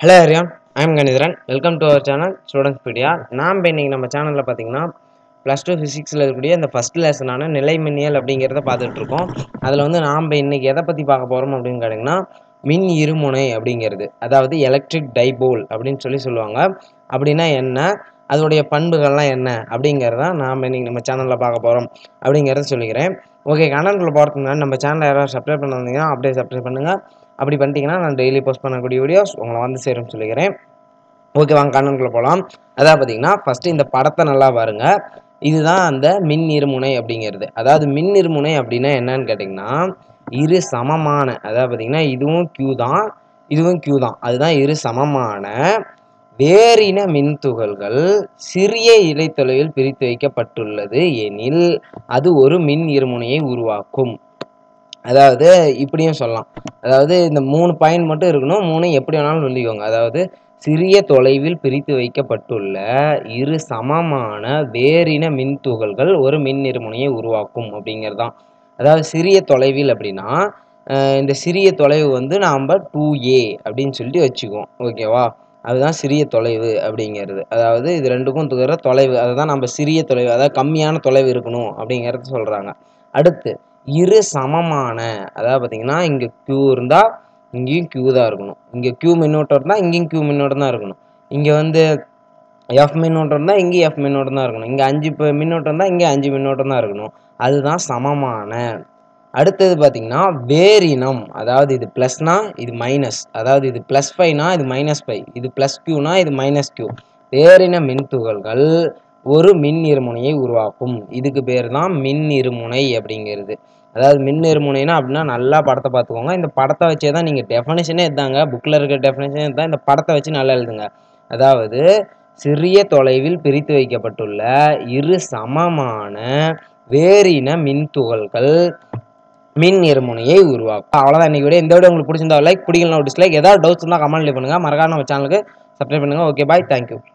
hello everyone I'm Kanitharan welcome to our channel students pedia நாம் இப்போ இன்றைக்கி நம்ம சேனலில் பார்த்தீங்கன்னா ப்ளஸ் டூ ஃபிசிக்ஸில் இருக்கக்கூடிய இந்த ஃபஸ்ட் லெசனான நிலைமின்னியல் அப்படிங்கிறத பார்த்துட்டு இருக்கோம் அதில் வந்து நாம் இன்றைக்கி எதை பற்றி பார்க்க போகிறோம் அப்படின்னு கேட்டிங்கன்னா மின் இருமுனை அப்படிங்கிறது அதாவது எலக்ட்ரிக் டைபோல் அப்படின்னு சொல்லி சொல்லுவாங்க அப்படின்னா என்ன அதோடைய பண்புகள்லாம் என்ன அப்படிங்கிறத நாம் இன்றைக்கி நம்ம சேனலில் பார்க்க போகிறோம் அப்படிங்கிறத சொல்லிக்கிறேன் ஓகே கண்டென்ட்டில் போகிறதுக்கு முன்னாடி நம்ம சேனலை யாராவது சப்ஸ்கிரைப் பண்ண வந்தீங்கன்னா அப்படியே சப்ஸ்கிரைப் பண்ணுங்கள் அப்படி பண்ணிட்டீங்கன்னா நான் டெய்லி போஸ்ட் பண்ணக்கூடிய வீடியோஸ் உங்களை வந்து சேரும்னு சொல்லிக்கிறேன் ஓகே வாங்க கண்ணனுக்குள்ளே போகலாம் அதாவது பார்த்தீங்கன்னா ஃபஸ்ட்டு இந்த படத்தை நல்லா பாருங்க இதுதான் அந்த மின் இருமுனை அப்படிங்கிறது அதாவது மின் இருமுனை அப்படின்னா என்னன்னு கேட்டிங்கன்னா இரு சமமான அதாவது பார்த்தீங்கன்னா இதுவும் Q தான் இதுவும் Q தான் அதுதான் இரு சமமான வேறின மின்துகள்கள் சிறிய இடைத்தொலைவில் பிரித்து வைக்கப்பட்டுள்ளது எனில் அது ஒரு மின் இருமுனையை உருவாக்கும் அதாவது இப்படியும் சொல்லலாம் அதாவது இந்த மூணு பாயிண்ட் மட்டும் இருக்கணும் மூணு எப்படி வேணாலும் சொல்லிக்கோங்க அதாவது சிறிய தொலைவில் பிரித்து வைக்கப்பட்டுள்ள இரு சமமான வேறின மின்துகள்கள் ஒரு மின் இருமுனையை உருவாக்கும் அப்படிங்கிறது தான் அதாவது சிறிய தொலைவில் அப்படின்னா அஹ் இந்த சிறிய தொலைவு வந்து நாம் டூ ஏ அப்படின்னு சொல்லிட்டு வச்சுக்குவோம் ஓகேவா அதுதான் சிறிய தொலைவு அப்படிங்கிறது அதாவது இது ரெண்டுக்கும் இருக்கிற தொலைவு அதை தான் நம்ம சிறிய தொலைவு அதாவது கம்மியான தொலைவு இருக்கணும் அப்படிங்கிறத சொல்கிறாங்க அடுத்து இரு சமமான அதாவது பார்த்தீங்கன்னா இங்கே க்யூ இருந்தால் இங்கேயும் க்யூ தான் இருக்கணும் இங்கே க்யூ மின்னோட்டம் இருந்தால் இங்கேயும் க்யூ மின்னோட்டம் தான் இருக்கணும் இங்கே வந்து எஃப் மின்னோட்டம் இருந்தால் இங்கேயும் எஃப் மின்னோட்டம் தான் இருக்கணும் இங்கே அஞ்சு இப்போ மின்னோட்டம் இருந்தால் இங்கே அஞ்சு மின்னோட்டம் தான் இருக்கணும் அதுதான் சமமான அடுத்தது பார்த்தீங்கன்னா வேரினம் அதாவது இது ப்ளஸ்னா இது மைனஸ் அதாவது இது ப்ளஸ் ஃபைவ்னா இது மைனஸ் ஃபைவ் இது ப்ளஸ் க்யூனா இது மைனஸ் க்யூ வேரின மின்துகள்கள் ஒரு மின் இருமுனையை உருவாக்கும் இதுக்கு பேர் தான் மின் இருமுனை அப்படிங்கிறது அதாவது மின் இருமுனைனா அப்படின்னா நல்லா படத்தை பார்த்துக்கோங்க இந்த படத்தை வச்சே தான் நீங்கள் டெஃபனேஷனே எடுத்தாங்க புக்கில் இருக்க டெஃபனேஷனே தான் இந்த படத்தை வச்சு நல்லா எழுதுங்க அதாவது சிறிய தொலைவில் பிரித்து வைக்கப்பட்டுள்ள இரு சமமான வேறின மின்துகள்கள் மின் இருமுனையை உருவாக்கும் அவ்வளோதான் இன்னைக்கு வீடியோ இந்த வீடியோ உங்களுக்கு பிடிச்சிருந்தா லைக் பிடிக்கலாம் டிஸ்லைக் ஏதாவது டவுட்ஸ் இருந்தால் கமெண்ட்ல பண்ணுங்கள் மறக்காம நம்ம சேனலுக்கு சப்ஸ்கிரைப் பண்ணுங்கள் ஓகே பாய் தேங்க்யூ